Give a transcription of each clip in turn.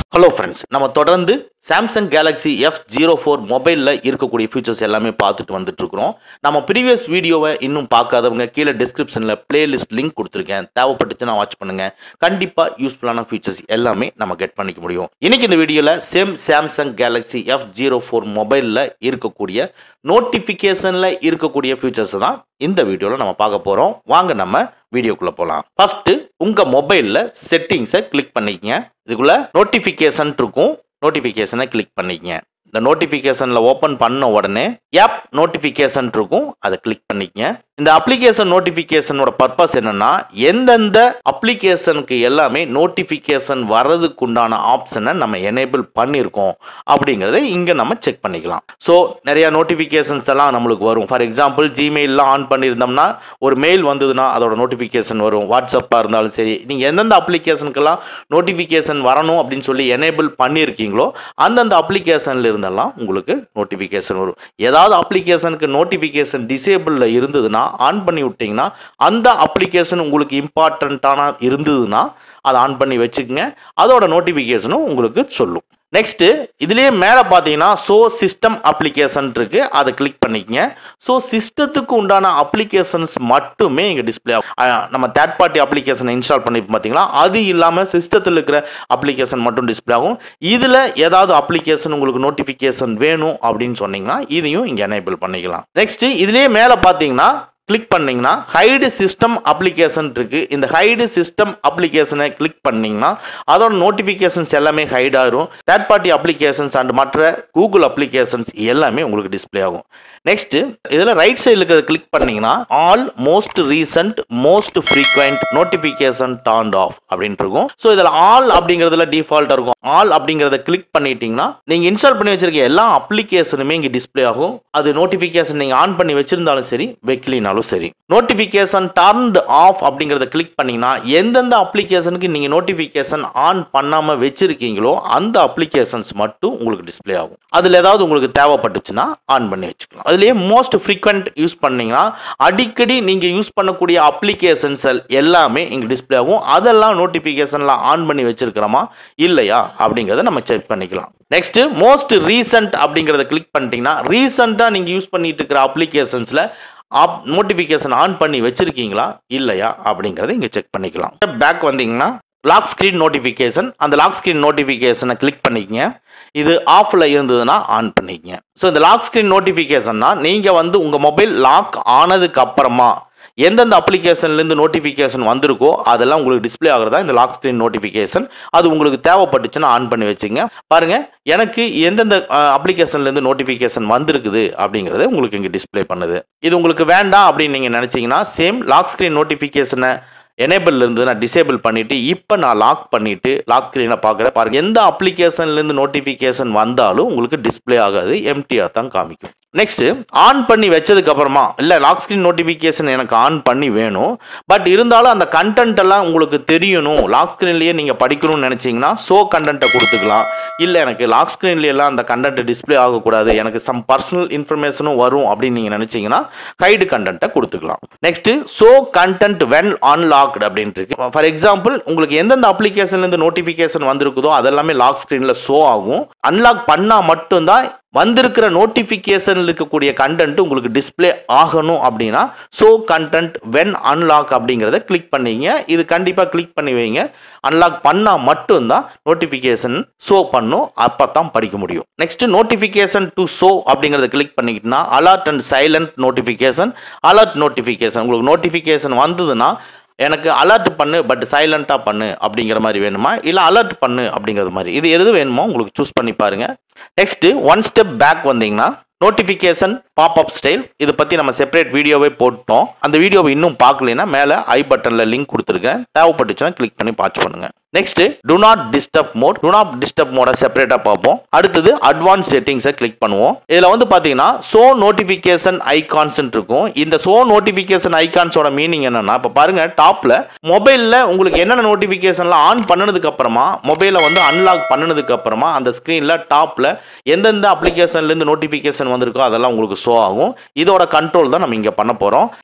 hello friends நம்ம தொடர்ந்து Samsung Galaxy F zero four மொபைலில் இருக்கக்கூடிய ஃபீச்சர்ஸ் எல்லாமே பார்த்துட்டு வந்துட்டு இருக்கிறோம் நம்ம ப்ரீவியஸ் வீடியோவை இன்னும் பார்க்காதவங்க கீழே டிஸ்கிரிப்ஷனில் பிளேலிஸ்ட் லிங்க் கொடுத்துருக்கேன் தேவைப்பட்டுச்சுன்னா வாட்ச் பண்ணுங்க கண்டிப்பாக யூஸ்ஃபுல்லான ஃபீச்சர்ஸ் எல்லாமே நம்ம கெட் பண்ணிக்க முடியும் இன்னைக்கு இந்த வீடியோவில் same Samsung Galaxy F zero four மொபைலில் இருக்கக்கூடிய நோட்டிஃபிகேஷனில் இருக்கக்கூடிய ஃபீச்சர்ஸ் தான் இந்த வீடியோவில் நம்ம பார்க்க போகிறோம் வாங்க நம்ம வீடியோக்குள்ளே போகலாம் ஃபஸ்ட்டு உங்கள் மொபைலில் செட்டிங்ஸை கிளிக் பண்ணிக்கங்க இதுக்குள்ளே நோட்டிஃபிகேஷன் இருக்கும் நோட்டிஃபிகேஷனை கிளிக் பண்ணிக்கங்க இந்த நோட்டிஃபிகேஷனில் ஓப்பன் பண்ண உடனே ஆப் நோட்டிஃபிகேஷன் இருக்கும் அதை கிளிக் பண்ணிக்கங்க இந்த அப்ளிகேஷன் நோட்டிஃபிகேஷனோட பர்பஸ் என்னன்னா எந்தெந்த அப்ளிகேஷனுக்கு எல்லாமே நோட்டிஃபிகேஷன் வர்றதுக்குண்டான ஆப்ஷனை நம்ம எனேபிள் பண்ணியிருக்கோம் அப்படிங்கிறத இங்கே நம்ம செக் பண்ணிக்கலாம் ஸோ நிறைய நோட்டிஃபிகேஷன்ஸ் எல்லாம் நம்மளுக்கு வரும் ஃபார் எக்ஸாம்பிள் ஜிமெயிலாம் ஆன் பண்ணியிருந்தோம்னா ஒரு மெயில் வந்ததுன்னா அதோட நோட்டிஃபிகேஷன் வரும் வாட்ஸ்அப்பாக இருந்தாலும் சரி நீங்கள் எந்தெந்த அப்ளிகேஷனுக்கெல்லாம் நோட்டிஃபிகேஷன் வரணும் அப்படின்னு சொல்லி எனேபிள் பண்ணியிருக்கீங்களோ அந்தந்த அப்ளிகேஷனில் இருந்தெல்லாம் உங்களுக்கு நோட்டிஃபிகேஷன் வரும் ஏதாவது அப்ளிகேஷனுக்கு நோட்டிஃபிகேஷன் டிசேபிளில் இருந்ததுன்னா ஆன் பண்ணி விட்டிங்கன்னா அந்த அப்ளிகேஷன் உங்களுக்கு இம்பார்ட்டண்ட்டான இருந்ததுன்னா அதை ஆன் பண்ணி வச்சுக்கோங்க அதோட நோட்டிஃபிகேஷனும் உங்களுக்கு சொல்லும் நெக்ஸ்ட்டு இதுலேயே மேலே பார்த்தீங்கன்னா ஸோ சிஸ்டம் அப்ளிகேஷன் இருக்குது அதை கிளிக் பண்ணிக்கங்க ஸோ சிஸ்டத்துக்கு உண்டான அப்ளிகேஷன்ஸ் மட்டுமே இங்கே டிஸ்பிளே ஆகும் நம்ம தேர்ட் பார்ட்டி அப்ளிகேஷனை இன்ஸ்டால் பண்ணி பார்த்தீங்களா அது இல்லாமல் சிஸ்டத்தில் இருக்கிற அப்ளிகேஷன் மட்டும் டிஸ்பிளே ஆகும் இதில் ஏதாவது அப்ளிகேஷன் உங்களுக்கு நோட்டிஃபிகேஷன் வேணும் அப்படின்னு சொன்னீங்கன்னா இதையும் இங்கே எனேபிள் பண்ணிக்கலாம் நெக்ஸ்ட்டு இதுலேயே மேலே பார்த்தீங்கன்னா கிளிக் பண்ணீங்கன்னா ஹைடு சிஸ்டம் அப்ளிகேஷன் இருக்கு இந்த ஹைடு சிஸ்டம் அப்ளிகேஷனை கிளிக் பண்ணீங்கன்னா அதோட நோட்டிஃபிகேஷன்ஸ் எல்லாமே ஹைட் ஆகும் தேர்ட் பார்ட்டி அப்ளிகேஷன்ஸ் அண்ட் மற்ற கூகுள் அப்ளிகேஷன்ஸ் எல்லாமே உங்களுக்கு டிஸ்பிளே ஆகும் நெக்ஸ்ட் இதில் ரைட் சைடில் இருக்கிறத கிளிக் பண்ணீங்கன்னா all most recent most frequent notification turn off அப்படின்ட்டு இருக்கும் ஸோ இதில் ஆல் அப்படிங்கிறதுல டிஃபால்ட்டாக இருக்கும் ஆல் அப்படிங்கிறத கிளிக் பண்ணிட்டீங்கன்னா நீங்கள் இன்ஸ்டால் பண்ணி வச்சிருக்க எல்லா அப்ளிகேஷனுமே இங்கே டிஸ்பிளே ஆகும் அது நோட்டிஃபிகேஷன் நீங்கள் ஆன் பண்ணி வச்சிருந்தாலும் சரி வைக்கலினாலும் சரி நோட்டிஃபிகேஷன் டர்ன்டு ஆஃப் அப்படிங்கிறத கிளிக் பண்ணீங்கன்னா எந்தெந்த அப்ளிகேஷனுக்கு நீங்கள் நோட்டிஃபிகேஷன் ஆன் பண்ணாமல் வச்சிருக்கீங்களோ அந்த அப்ளிகேஷன்ஸ் மட்டும் உங்களுக்கு டிஸ்பிளே ஆகும் அதில் ஏதாவது உங்களுக்கு தேவைப்பட்டுச்சுன்னா ஆன் பண்ணி வச்சுக்கலாம் அதுலேயே மோஸ்ட் ஃப்ரீக்வெண்ட் யூஸ் பண்ணீங்கன்னா அடிக்கடி நீங்கள் யூஸ் பண்ணக்கூடிய அப்ளிகேஷன்ஸ் எல்லாமே இங்கே டிஸ்பிளே ஆகும் அதெல்லாம் நோட்டிஃபிகேஷன்லாம் ஆன் பண்ணி வச்சிருக்கிறோமா இல்லையா அப்படிங்கிறத நம்ம செக் பண்ணிக்கலாம் நெக்ஸ்ட் மோஸ்ட் ரீசன்ட் அப்படிங்கிறத கிளிக் பண்ணிட்டீங்கன்னா ரீசெண்டாக நீங்கள் யூஸ் பண்ணிட்டு இருக்கிற அப்ளிகேஷன்ஸில் ஆப் நோட்டிஃபிகேஷன் ஆன் பண்ணி வச்சிருக்கீங்களா இல்லையா அப்படிங்கிறத இங்கே செக் பண்ணிக்கலாம் பேக் வந்தீங்கன்னா லாக் ஸ்க்ரீன் நோட்டிஃபிகேஷன் அந்த லாக் ஸ்க்ரீன் நோட்டிஃபிகேஷனை கிளிக் பண்ணிக்கங்க இது ஆஃபில் இருந்ததுன்னா ஆன் பண்ணிக்கங்க ஸோ இந்த லாக் ஸ்க்ரீன் நோட்டிஃபிகேஷன்னா நீங்கள் வந்து உங்கள் மொபைல் லாக் ஆனதுக்கு அப்புறமா எந்தெந்த அப்ளிகேஷன்லேருந்து நோட்டிஃபிகேஷன் வந்திருக்கோ அதெல்லாம் உங்களுக்கு டிஸ்பிளே ஆகிறதா இந்த லாக் ஸ்க்ரீன் நோட்டிஃபிகேஷன் அது உங்களுக்கு தேவைப்பட்டுச்சுன்னா ஆன் பண்ணி வச்சுங்க பாருங்க எனக்கு எந்தெந்த அப்ளிகேஷன்லேருந்து நோட்டிஃபிகேஷன் வந்திருக்குது அப்படிங்கிறத உங்களுக்கு இங்கே டிஸ்பிளே பண்ணுது இது உங்களுக்கு வேண்டாம் அப்படின்னு நீங்கள் நினச்சிங்கன்னா சேம் லாக் ஸ்க்ரீன் நோட்டிஃபிகேஷனை எனேபிள் இருந்து நான் டிசேபிள் பண்ணிட்டு இப்போ நான் லாக் பண்ணிட்டு லாக் ஸ்க்ரீனை பார்க்குறேன் பாருங்க எந்த அப்ளிகேஷன்லேருந்து நோட்டிஃபிகேஷன் வந்தாலும் உங்களுக்கு டிஸ்பிளே ஆகாது எம்டிஆர் தான் காமிக்கும் நெக்ஸ்ட் ஆன் பண்ணி வச்சதுக்கு அப்புறமா இல்லை லாக் ஸ்க்ரீன் நோட்டிஃபிகேஷன் எனக்கு ஆன் பண்ணி வேணும் பட் இருந்தாலும் அந்த கண்டென்ட் எல்லாம் உங்களுக்கு தெரியணும் லாக் ஸ்க்ரீன்லேயே நீங்கள் படிக்கணும்னு நினச்சிங்கன்னா ஷோ கண்டென்ட்டை கொடுத்துக்கலாம் இல்லை எனக்கு லாக் ஸ்க்ரீன்லாம் அந்த கண்டென்ட் டிஸ்பிளே ஆகக்கூடாது எனக்கு சம் பர்சனல் இன்ஃபர்மேஷனும் வரும் அப்படின்னு நீங்கள் நினச்சிங்கன்னா ஹைடு கண்டென்ட்டை கொடுத்துக்கலாம் next show content when unlocked அப்படின்ட்டு இருக்கு ஃபார் எக்ஸாம்பிள் உங்களுக்கு எந்தெந்த அப்ளிகேஷன்லேருந்து நோட்டிஃபிகேஷன் வந்திருக்குதோ அதெல்லாமே லாக் ஸ்க்ரீனில் ஷோ ஆகும் அன்லாக் பண்ணால் மட்டும்தான் வந்திருக்கிற நோட்டிஃபிகேஷனில் இருக்கக்கூடிய கண்டென்ட் உங்களுக்கு டிஸ்பிளே ஆகணும் அப்படின்னா ஷோ கண்டென்ட் வென் அன்லாக் அப்படிங்கிறத கிளிக் பண்ணிங்க இது கண்டிப்பாக கிளிக் பண்ணி வைங்க அன்லாக் பண்ணால் மட்டும்தான் நோட்டிஃபிகேஷன் ஷோ பண்ணும் அப்போ தான் படிக்க முடியும் நெக்ஸ்ட் நோட்டிஃபிகேஷன் டு ஷோ அப்படிங்கிறத கிளிக் பண்ணிக்கிட்டோம்னா alert and silent notification alert notification உங்களுக்கு நோட்டிஃபிகேஷன் வந்ததுன்னா எனக்கு அலர்ட் பண்ணு பட் சைலண்ட்டாக பண்ணு அப்படிங்கிற மாதிரி வேணுமா இல்லை அலர்ட் பண்ணு அப்படிங்கிறது மாதிரி இது எது வேணுமோ உங்களுக்கு சூஸ் பண்ணி பாருங்க நெக்ஸ்ட்டு ஒன் ஸ்டெப் பேக் வந்தீங்கன்னா நோட்டிஃபிகேஷன் பாப்அப் ஸ்டைல் இதை பற்றி நம்ம செப்பரேட் வீடியோவே போட்டோம் அந்த வீடியோவை இன்னும் பார்க்கலைன்னா மேலே ஐ பட்டனில் லிங்க் கொடுத்துருக்கேன் தேவைப்பட்டுச்சுன்னா கிளிக் பண்ணி பார்த்து பண்ணுங்க next do not disturb mode do not disturb மோட செப்பரேட்டாக பார்ப்போம் அடுத்தது அட்வான்ஸ் செட்டிங்ஸை கிளிக் பண்ணுவோம் இதில் வந்து பார்த்தீங்கன்னா ஷோ நோட்டிஃபிகேஷன் ஐகான்ஸ் இருக்கும் இந்த ஷோ நோட்டிஃபிகேஷன் ஐகான்ஸோட மீனிங் என்னன்னா இப்போ பாருங்க டாப்ல மொபைலில் உங்களுக்கு என்னென்ன நோட்டிஃபிகேஷன்லாம் ஆன் பண்ணதுக்கு அப்புறமா மொபைலை வந்து அன்லாக் பண்ணதுக்கு அப்புறமா அந்த ஸ்க்ரீனில் டாப்ல எந்தெந்த அப்ளிகேஷன்லேருந்து நோட்டிஃபிகேஷன் வந்திருக்கோ அதெல்லாம் உங்களுக்கு ஷோ ஆகும் இதோட கண்ட்ரோல் தான் நம்ம இங்கே பண்ண போகிறோம்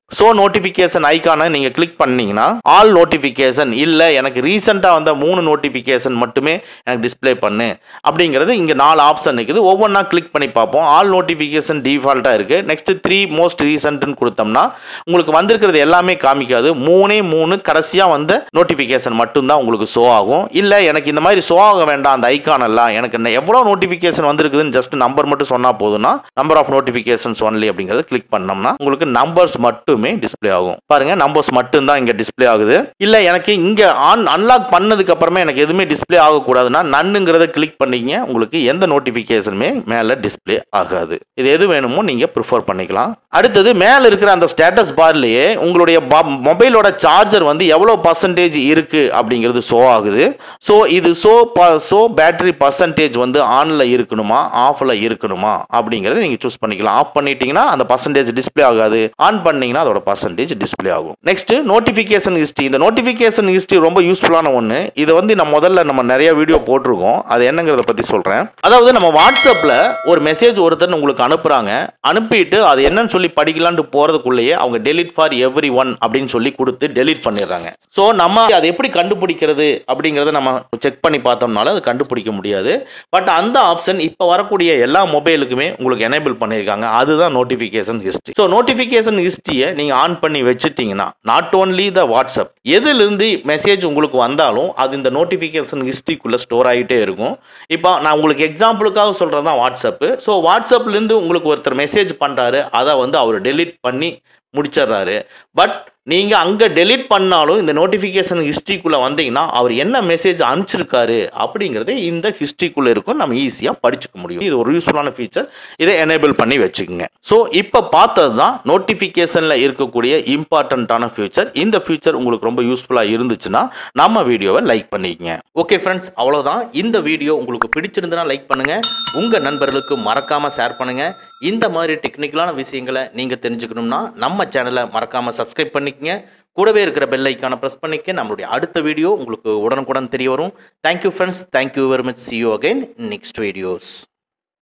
ஷோ நோட்டிஃபிகேஷன் ஐக்கானை நீங்கள் கிளிக் பண்ணீங்கன்னா ஆல் நோட்டிஃபிகேஷன் இல்லை எனக்கு ரீசெண்டாக வந்த மூணு நோட்டிஃபிகேஷன் மட்டுமே எனக்கு டிஸ்ப்ளே பண்ணு அப்படிங்கிறது இங்கே நாலு ஆப்ஷன் இருக்குது ஒவ்வொன்றா கிளிக் பண்ணி பார்ப்போம் ஆல் நோட்டிஃபிகேஷன் டிஃபால்ட்டாக இருக்குது நெக்ஸ்ட் த்ரீ மோஸ்ட் ரீசென்ட்னு கொடுத்தோம்னா உங்களுக்கு வந்திருக்கிறது எல்லாமே காமிக்காது மூணே மூணு கடைசியாக வந்த நோட்டிஃபிகேஷன் மட்டும்தான் உங்களுக்கு ஷோ ஆகும் இல்லை எனக்கு இந்த மாதிரி ஷோ ஆக வேண்டாம் அந்த ஐக்கான் எல்லாம் எனக்கு இன்னும் எவ்வளோ நோட்டிஃபிகேஷன் வந்திருக்குதுன்னு ஜஸ்ட் நம்பர் மட்டும் சொன்னால் போதும்னா நம்பர் ஆஃப் நோட்டிஃபிகேஷன்ஸ் ஒன்லி அப்படிங்கிறத கிளிக் பண்ணோம்னா உங்களுக்கு நம்பர்ஸ் மட்டுமே டிஸ்ப்ளே ஆகும் பாருங்க நம்பர்ஸ் மட்டும் தான் இங்கே டிஸ்ப்ளே ஆகுது இல்லை எனக்கு இங்கே ஆன் அன்லாக் பண்ணதுக்கு அப்புறமே எனக்கு எதுவுமே டிஸ்ப்ளே ஆகக்கூடாதுன்னா நன்னுங்கிறத கிளிக் பண்ணிங்க உங்களுக்கு எந்த நோட்டிஃபிகேஷனுமே மேலே டிஸ்ப்ளே ஆகாது இது எது வேணுமோ நீங்கள் ப்ரிஃபர் பண்ணிக்கலாம் அடுத்தது மேலே இருக்கிற அந்த ஸ்டேட்டஸ் பார்லேயே உங்களுடைய மொபைலோட சார்ஜர் வந்து எவ்வளோ பர்சன்டேஜ் இருக்கு அப்படிங்கிறது ஷோ ஆகுது ஸோ இது ஷோ ஷோ பேட்டரி பர்சன்டேஜ் வந்து ஆனில் இருக்கணுமா ஆஃபில் இருக்கணுமா அப்படிங்கிறத நீங்கள் சூஸ் பண்ணிக்கலாம் ஆஃப் பண்ணிட்டீங்கன்னா அந்த பர்சன்டேஜ் டிஸ்ப்ளே ஆகாது ஆன் பண்ணீங்கன்னா அதோட பர்சன்டேஜ் டிஸ்ப்ளே ஆகும் நெக்ஸ்ட் நோட்டிஃபிகேஷன் ஹிஸ்ட்ரி இந்த நோட்டிஃபிகேஷன் ஹிஸ்ட்ரி ரொம்ப யூஸ்ஃபுல்லான ஒன்று இதை வந்து நம்ம முதல்ல நம்ம நிறைய வீடியோ போட்டிருக்கோம் அது என்னங்கிறத பற்றி சொல்கிறேன் அதாவது நம்ம வாட்ஸ்அப்பில் ஒரு மெசேஜ் ஒருத்தர் உங்களுக்கு அனுப்புகிறாங்க அனுப்பிட்டு அது என்னன்னு சொல்லி படிக்கலான்ட்டு போகிறதுக்குள்ளேயே அவங்க டெலிட் ஃபார் எவ்ரி ஒன் அப்படின்னு சொல்லி கொடுத்து டெலிட் பண்ணிடுறாங்க ஸோ நம்ம அதை எப்படி கண்டுபிடிக்கிறது அப்படிங்கிறத நம்ம செக் பண்ணி பார்த்தோம்னால அது கண்டுபிடிக்க முடியாது பட் அந்த ஆப்ஷன் இப்போ வரக்கூடிய எல்லா மொபைலுக்குமே உங்களுக்கு எனேபிள் பண்ணியிருக்காங்க அதுதான் நோட்டிஃபிகேஷன் ஹிஸ்ட்ரி ஸோ நோட்டிஃபிகேஷன் ஹிஸ்ட்ரியை நீங்கள் ஆன் பண்ணி வச்சுட்டீங்கன்னா நாட் ஓன்லி த வாட்ஸ்அப் எதுலேருந்து மெசேஜ் உங்களுக்கு வந்தாலும் அது இந்த நோட்டிஃபிகேஷன் ஹிஸ்ட்ரிக்குள்ளே ஸ்டோர் ஆகிட்டே இருக்கும் இப்போ நான் உங்களுக்கு எக்ஸாம்பிளுக்காக சொல்கிறது தான் வாட்ஸ்அப்பு ஸோ வாட்ஸ்அப்லேருந்து உங்களுக்கு ஒருத்தர் மெசேஜ் பண்ணுறாரு அதை வந்து அவர் டெலிட் பண்ணி முடிச்சிடுறாரு பட் நீங்கள் அங்கே டெலிட் பண்ணாலும் இந்த நோட்டிஃபிகேஷன் ஹிஸ்ட்ரிக்குள்ளே வந்தீங்கன்னா அவர் என்ன மெசேஜ் அனுப்பிச்சிருக்காரு அப்படிங்கிறது இந்த ஹிஸ்ட்ரிக்குள்ளே இருக்கும் நம்ம ஈஸியாக படிச்சுக்க முடியும் இது ஒரு யூஸ்ஃபுல்லான ஃபீச்சர் இதை எனேபிள் பண்ணி வச்சுக்கோங்க ஸோ இப்போ பார்த்தது தான் நோட்டிஃபிகேஷனில் இருக்கக்கூடிய இம்பார்ட்டண்ட்டான ஃபியூச்சர் இந்த ஃபியூச்சர் உங்களுக்கு ரொம்ப யூஸ்ஃபுல்லாக இருந்துச்சுன்னா நம்ம வீடியோவை லைக் பண்ணிக்கங்க ஓகே ஃப்ரெண்ட்ஸ் அவ்வளோதான் இந்த வீடியோ உங்களுக்கு பிடிச்சிருந்துன்னா லைக் பண்ணுங்கள் உங்கள் நண்பர்களுக்கு மறக்காமல் ஷேர் பண்ணுங்கள் இந்த மாதிரி டெக்னிக்கலான விஷயங்களை நீங்கள் தெரிஞ்சுக்கணும்னா நம்ம சேனலை மறக்காமல் சப்ஸ்கிரைப் பண்ணிக்கங்க கூடவே இருக்கிற பெல் ஐக்கானை ப்ரெஸ் பண்ணிக்க நம்மளுடைய அடுத்த வீடியோ உங்களுக்கு உடனுக்குடன் தெரிய வரும் thank you friends thank you very much see you again next videos